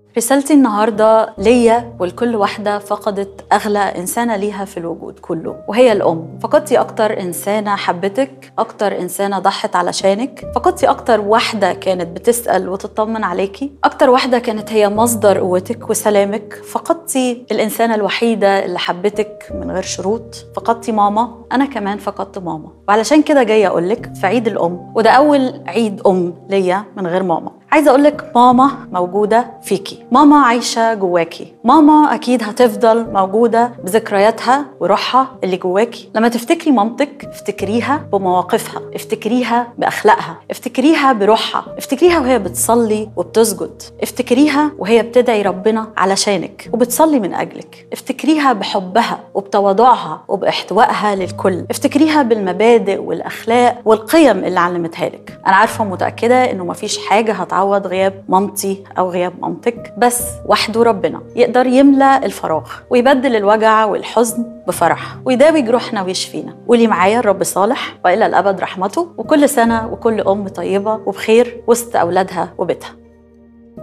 رسالتي النهاردة ليا ولكل واحدة فقدت أغلى إنسانة ليها في الوجود كله وهي الأم فقدتي أكتر إنسانة حبتك أكتر إنسانة ضحت علشانك فقدتي أكتر واحدة كانت بتسأل وتطمن عليكي أكتر واحدة كانت هي مصدر قوتك وسلامك فقدتي الإنسانة الوحيدة اللي حبتك من غير شروط فقدتي ماما أنا كمان فقدت ماما وعلشان كده جاية أقولك في عيد الأم وده أول عيد أم ليا من غير ماما عايزة أقولك ماما موجودة فيكي ماما عايشة جواكي ماما أكيد هتفضل موجودة بذكرياتها وروحها اللي جواكي لما تفتكري مامتك افتكريها بمواقفها افتكريها بأخلاقها افتكريها بروحها افتكريها وهي بتصلي وبتسجد افتكريها وهي بتدعي ربنا علشانك وبتصلي من أجلك افتكريها بحبها وبتواضعها وباحتوائها للكل افتكريها بالمبادئ والأخلاق والقيم اللي علمتها لك أنا عارفة ومتأكدة إنه مفيش حاجة هتعوض غياب مامتي أو غياب مامتك بس وحده ربنا يقدر يملى الفراغ ويبدل الوجع والحزن بفرح ويداوي جروحنا ويشفينا قولي معايا الرب صالح والى الابد رحمته وكل سنه وكل ام طيبه وبخير وسط اولادها وبيتها